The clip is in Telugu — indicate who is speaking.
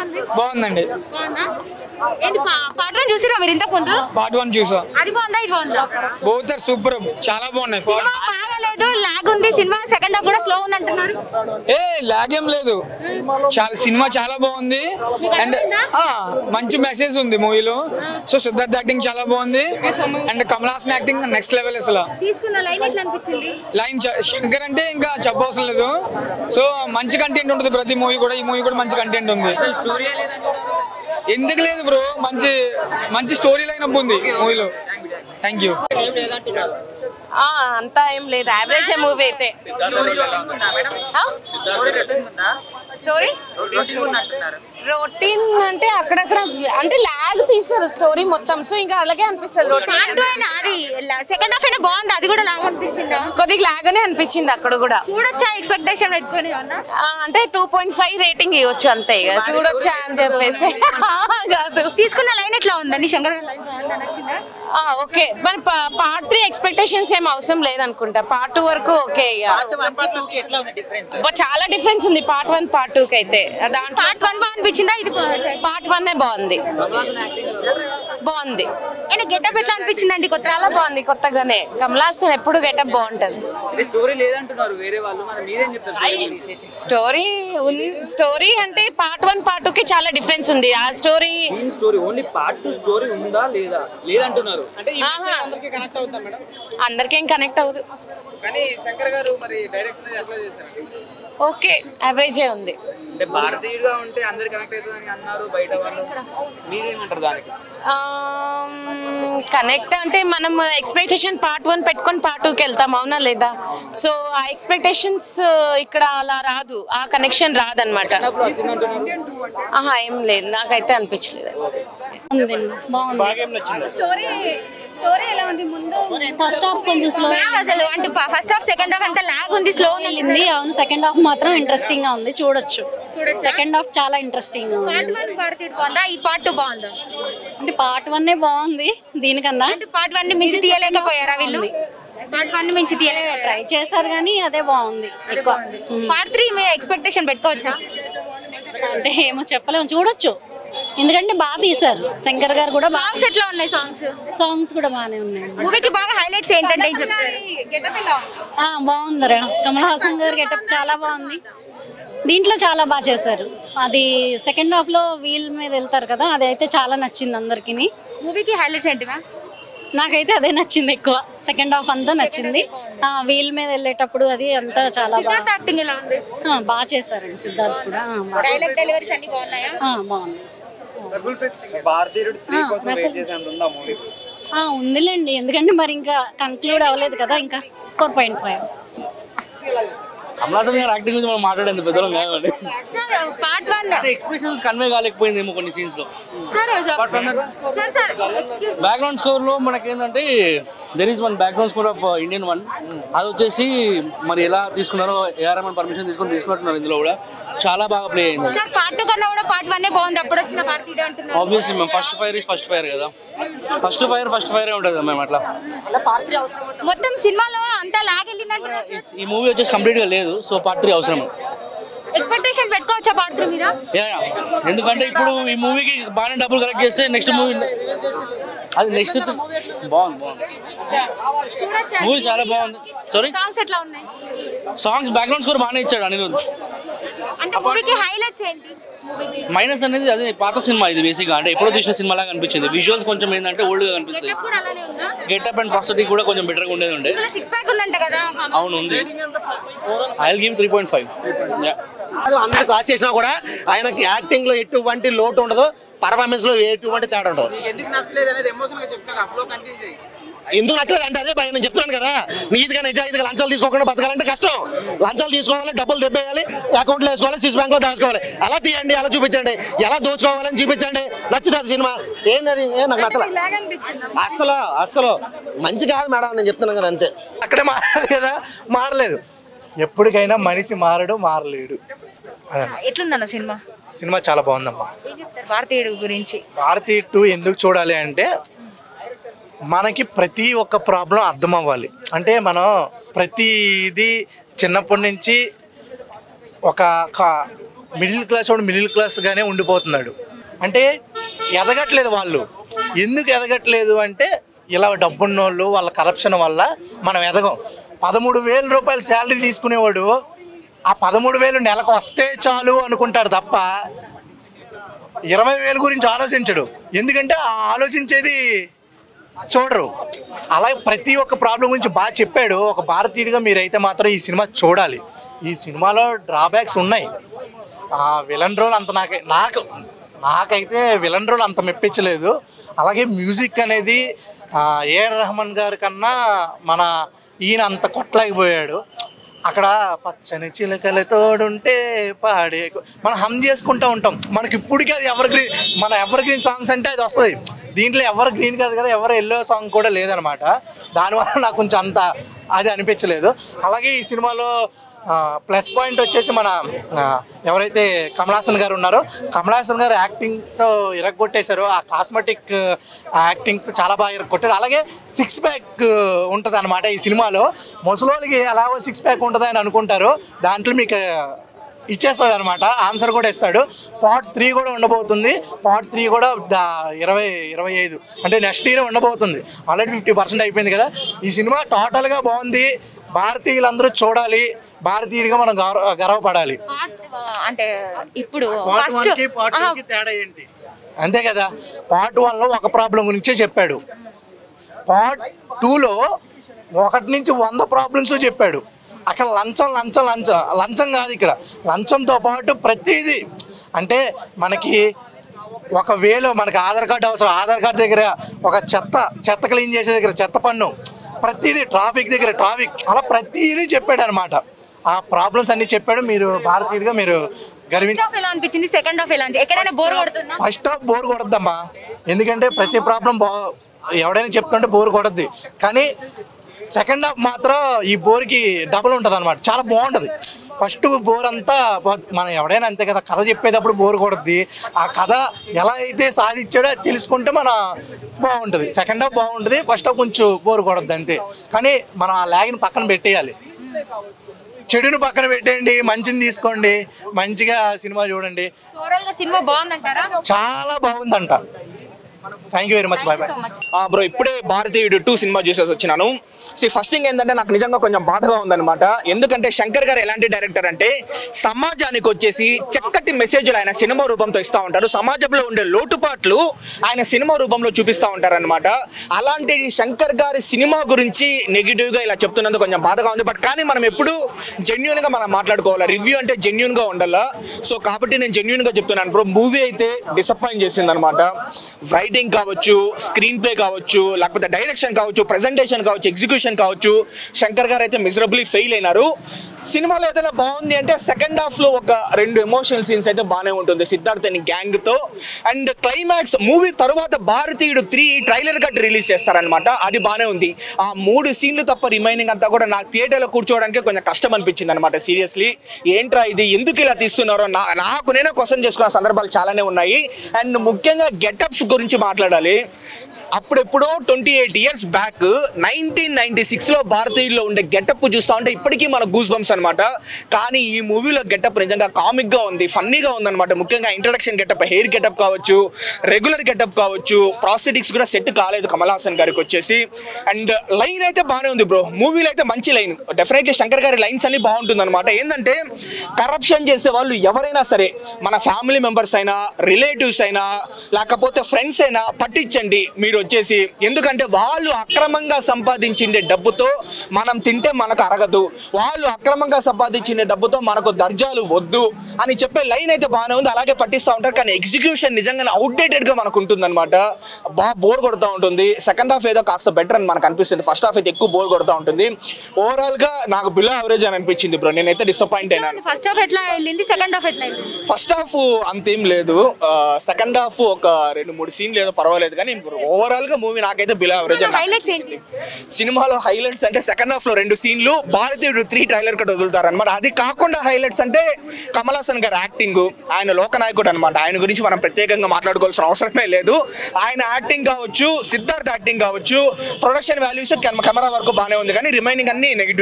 Speaker 1: ఉంది
Speaker 2: బాగుందండి
Speaker 1: బాగుందా ఏంటి పార్ట్ వన్ చూసిరా మీరు ఇంతకు ముందు
Speaker 2: పార్ట్ వన్ చూసా
Speaker 1: అది బాగుందా ఇది బాగుందా
Speaker 2: బోత్ ఆర్ సూపర్ చాలా బాగున్నాయి
Speaker 1: సినిమా బాగాలేదు లాగ్ ఉంది సినిమా సెకండ్ హాఫ్ కూడా స్లో ఉంది అంటున్నారు
Speaker 2: ఏ లాగేం లేదు చాలా సినిమా చాలా బాగుంది అండ్ మంచి మెసేజ్ ఉంది మూవీలో సో సిద్ధార్థ్ యాక్టింగ్ చాలా బాగుంది and Kamal Haasan acting next level అసలు
Speaker 1: తీసుకున్న లైన్ ఎట్లా అనిపించింది
Speaker 2: లైన్ చ- శంకర్ అంటే ఇంకా చెప్పవసరం లేదు సో మంచి కంటెంట్ ఉంటుంది ప్రతి మూవీ కూడా ఈ మూవీ కూడా మంచి కంటెంట్ ఉంది ఎందుకు లేదు బ్రో మంచి మంచి స్టోరీ లైన్ అప్ ఉంది మూవీలో థ్యాంక్ యూ
Speaker 3: ఆ, అంతా ఏం లేదు యావరేజ్ మూవీ అయితే స్టోరీ రొటీన్ అంటే అక్కడక్కడ అంటే లాగ్ తీస్తారు స్టోరీ మొత్తం సో ఇంకా అలాగే అనిపిస్తుంది
Speaker 1: పార్ట్
Speaker 3: రొటీన్
Speaker 1: టూ అయినా అది సెకండ్ హాఫ్ అయినా బాగుంది అది కూడా లాగ్ అనిపించిందా
Speaker 3: కొద్దిగా లాగానే అనిపించింది అక్కడ కూడా
Speaker 1: చూడొచ్చా ఎక్స్పెక్టేషన్ పెట్టుకొని ఏమన్నా
Speaker 3: ఆ, అంటే టూ పాయింట్ ఫైవ్ రేటింగ్ ఇవ్వచ్చు అంతే ఇక చూడొచ్చా అని చెప్పేసి కాదు
Speaker 1: తీసుకున్న లైన్ ఎట్లా ఉందండి శంకర్ గారి లైన్ బాగుందా నచ్చిందా
Speaker 3: ఆ, ఓకే మరి పార్ట్ త్రీ ఎక్స్పెక్టేషన్స్ ఏం అవసరం లేదనుకుంటా పార్ట్ టూ వరకు ఓకే ఇక అబ్బా, చాలా డిఫరెన్స్ ఉంది పార్ట్ వన్ పార్ట్ టూ కి అయితే దాంట్లో
Speaker 1: పార్ట్ వన్ బాగా అనిపించిందా ఇది
Speaker 3: పార్ట్ వన్ బాగుంది బాగుంది
Speaker 1: అండ్ గెటప్ ఎట్లా అనిపించిందండి కొత్త
Speaker 3: చాలా బాగుంది కొత్తగానే కమలాసన్ ఎప్పుడు గెటప్ బాగుంటది
Speaker 4: స్టోరీ లేదంటున్నారు వేరే వాళ్ళు మరి మీరేం చెప్తారు story గురించి?
Speaker 3: స్టోరీ స్టోరీ అంటే పార్ట్ వన్ పార్ట్ టూ కి చాలా డిఫరెన్స్ ఉంది ఆ story
Speaker 4: main story only part two story ఉందా లేదా లేదంటున్నారు అంటే
Speaker 3: ఆహా
Speaker 2: కనెక్ట్ అవుతాం మేడం
Speaker 3: అందరికేం కనెక్ట్ అవ్వదు
Speaker 2: కానీ శంకర్ గారు మరి డైరెక్షన్ ఎట్లా చేశారు
Speaker 3: ఓకే యావరేజే ఉంది
Speaker 4: అంటే భారతీయుడుగా ఉంటే అందరు కనెక్ట్ అవుతుందని అన్నారు బయట వాళ్ళు మీరేమంటారు దానికి
Speaker 3: కనెక్ట్ అంటే మనం ఎక్స్పెక్టేషన్ పార్ట్ వన్ పెట్టుకొని పార్ట్ టూకి వెళ్తాం అవునా లేదా సో ఆ ఎక్స్పెక్టేషన్స్ ఇక్కడ అలా రాదు ఆ కనెక్షన్ రాదనమాట
Speaker 4: అప్పుడు వచ్చిందంటున్నారు
Speaker 3: ఆహా ఏం లేదు నాకైతే అనిపించలేదు
Speaker 1: స్టోరీ స్టోరీ ఎలా ఉంది ముందు
Speaker 5: ఫస్ట్ హాఫ్ కొంచెం స్లో
Speaker 1: అసలు అంటే ఫస్ట్ హాఫ్ సెకండ్ హాఫ్ అంతా లాగ్ ఉంది స్లో
Speaker 5: వెళ్ళింది అవును సెకండ్ హాఫ్ మాత్రం ఇంట్రెస్టింగ్ గా ఉంది చూడొచ్చు సెకండ్ హాఫ్ చాలా ఇంట్రెస్టింగ్ గా ఉంది
Speaker 1: పార్ట్ వన్ భారతీయుడు బాగుందా ఈ పార్ట్ టూ బాగుందా
Speaker 5: అంటే పార్ట్ వన్ బాగుంది దీనికన్నా
Speaker 1: అంటే పార్ట్ వన్ ని మించి తీయలేకపోయారా వీళ్ళు పార్ట్ వన్ ని మించి తీయలేకపోయారా
Speaker 5: ట్రై చేశారు కానీ అదే బాగుంది ఎక్కువ
Speaker 1: పార్ట్ త్రీ మీ ఎక్స్పెక్టేషన్ పెట్టుకోవచ్చా
Speaker 5: అంటే ఏమో చెప్పలేము చూడొచ్చు ఎందుకంటే బాగా తీశారు శంకర్ గారు కూడా బాగా
Speaker 1: సాంగ్స్ ఎట్లా ఉన్నాయి సాంగ్స్
Speaker 5: సాంగ్స్ కూడా బాగానే ఉన్నాయి
Speaker 1: మూవీకి బాగా హైలైట్స్ ఏంటంటే ఏం చెప్తారు గెటప్ ఎలా ఉంది
Speaker 5: ఆ, బాగుందిరా కమల్ హాసన్ గారి గెటప్ చాలా బాగుంది దీంట్లో చాలా బాగా చేశారు అది సెకండ్ హాఫ్ లో వీల్ మీద వెళ్తారు కదా అది అయితే చాలా నచ్చింది అందరికి
Speaker 1: మూవీకి హైలైట్స్ ఏంటి మ్యామ్
Speaker 5: నాకైతే అదే నచ్చింది ఎక్కువ సెకండ్ హాఫ్ అంతా నచ్చింది ఆ వీల్ మీద వెళ్ళేటప్పుడు అది అంతా చాలా బాగా
Speaker 1: యాక్టింగ్ ఎలా ఉంది
Speaker 5: ఆ, బాగా చేశారండి సిద్ధార్థ్ కూడా ఆ, బాగా
Speaker 1: డైలాగ్ డెలివరీస్ అన్ని బాగున్నాయా
Speaker 5: ఆ, బాగుంది
Speaker 6: భారతీయుడు త్రీ కోసం వెయిట్ చేసేంత ఉందా మూవీ
Speaker 5: ఆ, ఉందిలేండి ఎందుకంటే మరి ఇంకా కంక్లూడ్ అవ్వలేదు కదా ఇంకా ఫోర్ పాయింట్ ఫైవ్
Speaker 7: కమలాసన్ గారు యాక్టింగ్ గురించి మనం మాట్లాడేంత పెద్దలం కాదండి
Speaker 1: sir part one
Speaker 7: expressions convey కాలేకపోయిందేమో కొన్ని సీన్స్ లో
Speaker 1: sir sir sir excuse
Speaker 7: background score లో మనకి ఏంటంటే there is one background score of Indian one అది వచ్చేసి మరి ఎలా తీసుకున్నారో ఏఆర్ఎం పర్మిషన్ తీసుకొని తీసుకున్నట్టున్నారు ఇందులో కూడా చాలా బాగా ప్లే అయింది
Speaker 1: సార్ పార్ట్ టూ కన్నా కూడా పార్ట్ వన్ బాగుంది అప్పుడు వచ్చిన పార్టీ అంటున్నారు
Speaker 7: ఆబ్వియస్లీ మేము first fire is first fire కదా ఫస్ట్ ఫైర్ ఫస్ట్ ఫైర్ ఉంటుంది మేము అట్లా
Speaker 1: మొత్తం సినిమాలో అంతా లాగెళ్ళిందంటున్నారు
Speaker 7: ఈ- ఈ మూవీ వచ్చేసి కంప్లీట్ గా లేదు సో పార్ట్ త్రీ అవసరం
Speaker 1: ఎక్స్పెక్టేషన్స్ పెట్టుకోవచ్చా పార్ట్ త్రీ మీద
Speaker 7: యా, యా. ఎందుకంటే ఇప్పుడు ఈ మూవీకి బాగానే డబ్బులు కలెక్ట్ చేస్తే నెక్స్ట్ మూవీ అది నెక్స్ట్ బాగుంది బాగుంది
Speaker 1: చూడొచ్చా
Speaker 7: మూవీ చాలా బాగుంది సారీ
Speaker 1: సాంగ్స్ ఎట్లా ఉన్నాయి
Speaker 7: సాంగ్స్ బ్యాక్గ్రౌండ్ స్కోర్ బాగానే ఇచ్చాడు అనిరుద్
Speaker 1: అంటే మూవీకి హైలైట్స్ ఏంటి మూవీకి
Speaker 7: మైనస్ అనేది అదే పాత సినిమా ఇది బేసిక్గా అంటే ఎప్పుడో తీసిన సినిమా లాగా అనిపించింది విజువల్స్ కొంచెం ఏంటంటే ఓల్డ్గా కనిపిస్తాయి
Speaker 1: గెటప్ కూడా అలానే ఉందా
Speaker 7: గెటప్ అండ్ ప్రాస్టటిక్ కూడా కొంచెం బెటర్గా ఉండేది ఉండే
Speaker 1: ఇందులో సిక్స్ ప్యాక్ ఉందంట కదా
Speaker 7: అవును ఉంది I give three point five
Speaker 8: అందరికి క్లాస్ చేసినా కూడా ఆయనకి యాక్టింగ్ లో ఎటువంటి లోటు ఉండదు పర్ఫార్మెన్స్ లో ఎటువంటి తేడా ఉండదు
Speaker 2: ఎందుకు నచ్చలేదు అనేది ఎమోషన్ గా చెప్తాను ఫ్లో కంటిన్యూ చేయి
Speaker 8: ఎందుకు నచ్చలేదు అంటే అదే భయం నేను చెప్తున్నాను కదా నీతిగా నిజాయితీగా లంచాలు తీసుకోకుండా బతకాలంటే కష్టం లంచాలు తీసుకోవాలి డబ్బులు దెబ్బేయాలి అకౌంట్లో వేసుకోవాలి స్విస్ బ్యాంక్ లో దాచుకోవాలి ఎలా తీయండి అలా చూపించండి ఎలా దోచుకోవాలని చూపించండి నచ్చుతుంది సినిమా ఏంది ఏ నాకు నచ్చలే
Speaker 1: లాగ్ అనిపించింది
Speaker 8: అస్సలు అస్సలు మంచి కాదు మేడం నేను చెప్తున్నాను కదా అంతే
Speaker 9: అక్కడే మారాలి కదా మారలేదు ఎప్పటికైనా మనిషి మారడు మారలేడు అదే.
Speaker 1: ఎట్లుందన్న సినిమా
Speaker 9: సినిమా చాలా బాగుందమ్మా
Speaker 1: ఏం చెప్తారు భారతీయుడు గురించి
Speaker 9: భారతీయ టూ ఎందుకు చూడాలి అంటే మనకి ప్రతి ఒక్క ప్రాబ్లం అర్థం అవ్వాలి అంటే మనం ప్రతిది చిన్నప్పటి నుంచి ఒక క- మిడిల్ క్లాస్ వాడు మిడిల్ క్లాస్గానే ఉండిపోతున్నాడు అంటే ఎదగట్లేదు వాళ్ళు ఎందుకు ఎదగట్లేదు అంటే ఇలా డబ్బున్నోళ్ళు వాళ్ళ కరప్షన్ వల్ల మనం ఎదగం పదమూడు వేల రూపాయలు శాలరీ తీసుకునేవాడు ఆ పదమూడు వేలు నెలకు వస్తే చాలు అనుకుంటాడు తప్ప ఇరవై వేల గురించి ఆలోచించడు ఎందుకంటే ఆ ఆలోచించేది చూడరు అలాగే ప్రతి ఒక్క ప్రాబ్లం గురించి బాగా చెప్పాడు ఒక భారతీయుడిగా మీరైతే మాత్రం ఈ సినిమా చూడాలి ఈ సినిమాలో డ్రాబ్యాక్స్ ఉన్నాయి ఆ విలన్ రోల్ అంత నాకు నాకు నాకైతే విలన్ రోల్ అంత మెప్పించలేదు అలాగే మ్యూజిక్ అనేది ఆ, ఏఆర్ రెహమాన్ గారి కన్నా మన ఈయన అంత కొట్టలేకపోయాడు అక్కడ పచ్చని చిలకల తోడుంటే పాడే మనం హమ్ చేసుకుంటూ ఉంటాం మనకి ఇప్పటికీ అది ఎవర్ గ్రీన్ మన ఎవర్ గ్రీన్ సాంగ్స్ అంటే అది వస్తుంది దీంట్లో ఎవర్ గ్రీన్ కాదు కదా ఎవరు ఎల్లో సాంగ్ కూడా లేదనమాట దానివల్ల నాకు కొంచెం అంత అది అనిపించలేదు అలాగే ఈ సినిమాలో ప్లస్ పాయింట్ వచ్చేసి మన ఆ, ఎవరైతే కమల్ హాసన్ గారు ఉన్నారో కమల్ హాసన్ గారు యాక్టింగ్తో ఇరగొట్టేశారు ఆ కాస్మెటిక్ యాక్టింగ్తో చాలా బాగా ఇరగొట్టారు అలాగే సిక్స్ ప్యాక్ ఉంటుంది అనమాట ఈ సినిమాలో ముసలోళ్ళకి ఎలాగో సిక్స్ ప్యాక్ ఉంటుంది అని అనుకుంటారు దాంట్లో మీకు ఇచ్చేస్తాడు అనమాట ఆన్సర్ కూడా ఇస్తాడు పార్ట్ త్రీ కూడా ఉండబోతుంది పార్ట్ త్రీ కూడా దా- ఇరవై ఇరవై ఐదు అంటే నెక్స్ట్ ఇయర్ ఉండబోతుంది ఆల్రెడీ ఫిఫ్టీ పర్సెంట్ అయిపోయింది కదా ఈ సినిమా టోటల్గా బాగుంది భారతీయులందరూ చూడాలి భారతీయుడిగా మనం గౌరవ గర్వపడాలి
Speaker 1: అంటే ఇప్పుడు
Speaker 9: పార్ట్
Speaker 1: ఫస్ట్
Speaker 9: వన్కి పార్ట్ టూకి తేడా ఏంటి అంతే కదా పార్ట్ వన్లో ఒక ప్రాబ్లం గురించే చెప్పాడు పార్ట్ టూలో ఒకటి నుంచి వంద ప్రాబ్లమ్స్ చెప్పాడు అక్కడ లంచం లంచం లంచం లంచం కాదు ఇక్కడ లంచంతో పాటు ప్రతిదీ అంటే మనకి ఒక వేలో మనకి ఆధార్ కార్డు అవసరం ఆధార్ కార్డు దగ్గర ఒక చెత్త చెత్త క్లీన్ చేసే దగ్గర చెత్త పన్ను ప్రతిదీ ట్రాఫిక్ దగ్గర ట్రాఫిక్ అలా ప్రతిదీ చెప్పాడు అనమాట ఆ ప్రాబ్లమ్స్ అన్ని చెప్పాడు మీరు భారతీయుడిగా మీరు గర్వించ
Speaker 1: హాఫ్ ఎలా అనిపించింది సెకండ్ హాఫ్ ఎలా అనిపించింది ఎక్కడైనా బోర్ కొడుతుందా
Speaker 9: ఫస్ట్ హాఫ్ బోర్ కొడద్దమ్మా ఎందుకంటే ప్రతి ప్రాబ్లం బా ఎవడైనా చెప్తుంటే బోర్ కొడద్ది కానీ సెకండ్ హాఫ్ మాత్రం ఈ బోర్కి డబుల్ ఉంటుంది అనమాట చాలా బాగుంటుంది ఫస్ట్ బోర్ అంతా బా- మనం ఎవడైనా అంతే కదా కథ చెప్పేటప్పుడు బోర్ కొడుద్ది ఆ కథ ఎలా అయితే సాధించాడో అది తెలుసుకుంటే మన బాగుంటుంది సెకండ్ హాఫ్ బాగుంటుంది ఫస్ట్ హాఫ్ కొంచెం బోర్ కొడద్ది అంతే కానీ మనం ఆ లాగిని పక్కన పెట్టేయాలి చెడుని పక్కన పెట్టేయండి మంచిని తీసుకోండి మంచిగా సినిమా చూడండి
Speaker 1: ఓవరాల్ గా సినిమా బాగుందంటారా
Speaker 9: చాలా బాగుందంట thank you very much bye bye
Speaker 10: bro ఇప్పుడే భారతీయుడు టూ సినిమా చూసేసి వచ్చినాను సి ఫస్ట్ థింగ్ ఏంటంటే నాకు నిజంగా కొంచెం బాధగా ఉందన్నమాట ఎందుకంటే శంకర్ గారు ఎలాంటి డైరెక్టర్ అంటే సమాజానికి వచ్చేసి చక్కటి మెసేజ్లు ఆయన సినిమా రూపంతో ఇస్తూ ఉంటారు సమాజంలో ఉండే లోటుపాట్లు ఆయన సినిమా రూపంలో చూపిస్తూ ఉంటారు అనమాట అలాంటి శంకర్ గారి సినిమా గురించి నెగిటివ్గా ఇలా చెప్తున్నందుకు కొంచెం బాధగా ఉంది బట్ కానీ మనం ఎప్పుడు జెన్యున్గా మనం మాట్లాడుకోవాలి రివ్యూ అంటే జెన్యున్గా ఉండాలా సో కాబట్టి నేను జెన్యున్గా చెప్తున్నాను బ్రో మూవీ అయితే డిసప్పాయింట్ చేసింది అనమాట రైటింగ్ కావచ్చు స్క్రీన్ ప్లే కావచ్చు లేకపోతే డైరెక్షన్ కావచ్చు ప్రెజెంటేషన్ కావచ్చు ఎగ్జిక్యూషన్ కావచ్చు శంకర్ గారు అయితే మిజరబుల్లీ ఫెయిల్ అయినారు సినిమాలో ఏదైనా బాగుంది అంటే సెకండ్ హాఫ్ లో ఒక రెండు ఎమోషనల్ సీన్స్ అయితే బాగానే ఉంటుంది సిద్ధార్థ్ అని గ్యాంగ్ తో అండ్ క్లైమాక్స్ మూవీ తర్వాత భారతీయుడు త్రీ ట్రైలర్ కట్ రిలీజ్ చేస్తారనమాట అది బాగానే ఉంది ఆ మూడు సీన్లు తప్ప రిమైనింగ్ అంతా కూడా నాకు థియేటర్లో కూర్చోవడానికి కొంచెం కష్టం అనిపించింది అనమాట సీరియస్లీ ఏంట్రా ఇది ఎందుకు ఇలా తీస్తున్నారో నా నాకు నేనే క్వశ్చన్ చేసుకున్న సందర్భాలు చాలానే ఉన్నాయి అండ్ ముఖ్యంగా గెటప్స్ గురించి మాట్లాడాలి అప్పుడెప్పుడో twenty eight years back nineteen ninety సిక్స్లో భారతీయుల్లో ఉండే గెటప్ చూస్తూ ఉంటే ఇప్పటికీ మన గూస్ బంప్స్ అనమాట కానీ ఈ మూవీలో గెటప్ నిజంగా కామిక్గా ఉంది ఫన్నీగా ఉందన్నమాట ముఖ్యంగా ఇంట్రడక్షన్ గెటప్ హెయిర్ గెటప్ కావచ్చు రెగ్యులర్ గెటప్ కావచ్చు ప్రాస్థెటిక్స్ కూడా సెట్ కాలేదు కమల్ హాసన్ గారికి వచ్చేసి అండ్ లైన్ అయితే బాగానే ఉంది బ్రో మూవీలో అయితే మంచి లైన్ డెఫినెట్లీ శంకర్ గారి లైన్స్ అన్ని బాగుంటుంది అనమాట ఏంటంటే కరప్షన్ చేసే వాళ్ళు ఎవరైనా సరే మన ఫ్యామిలీ మెంబర్స్ అయినా రిలేటివ్స్ అయినా లేకపోతే ఫ్రెండ్స్ అయినా పట్టించండి మీరు వచ్చేసి ఎందుకంటే వాళ్ళు అక్రమంగా సంపాదించిండే డబ్బుతో మనం తింటే మనకు అరగదు వాళ్ళు అక్రమంగా సంపాదించిన డబ్బుతో మనకు దర్జాలు వద్దు అని చెప్పే లైన్ అయితే బాగానే ఉంది అలాగే పట్టిస్తూ ఉంటారు కానీ ఎగ్జిక్యూషన్ నిజంగా అవుట్డేటెడ్ గా మనకు ఉంటుంది అనమాట బాగా బోర్ కొడుతూ ఉంటుంది సెకండ్ హాఫ్ ఏదో కాస్త బెటర్ అని మనకు అనిపిస్తుంది ఫస్ట్ హాఫ్ అయితే ఎక్కువ బోర్ కొడుతూ ఉంటుంది ఓవరాల్ గా నాకు బిలో యావరేజ్ అని అనిపించింది బ్రో నేనైతే డిసప్పాయింట్ అయినాను
Speaker 1: ఫస్ట్ హాఫ్ ఎట్లా వెళ్ళింది సెకండ్ హాఫ్ ఎట్లా వెళ్ళింది
Speaker 10: ఫస్ట్ హాఫ్ అంతేం లేదు సెకండ్ హాఫ్ ఒక రెండు మూడు సీన్లు ఏదో పర్వాలేదు కానీ ఓవరాల్ గా మూవీ నాకైతే బిలో యావరేజ్ అని
Speaker 1: హైలైట్స్ ఏంటి
Speaker 10: సినిమాలో హైలైట్స్ అంటే సెకండ్ హాఫ్ లో రెండు సీన్లు భారతీయుడు త్రీ ట్రైలర్ కట్ వదులుతారు అనమాట అది కాకుండా హైలైట్స్ అంటే కమల్ హాసన్ గారి యాక్టింగ్ ఆయన లోకనాయకుడు అనమాట ఆయన గురించి మనం ప్రత్యేకంగా మాట్లాడుకోవాల్సిన అవసరమే లేదు ఆయన యాక్టింగ్ కావచ్చు సిద్ధార్థ్ యాక్టింగ్ కావచ్చు ప్రొడక్షన్ వాల్యూస్ కెమెరా వరకు బాగానే ఉంది కానీ రిమైనింగ్ అన్ని నెగిటివ్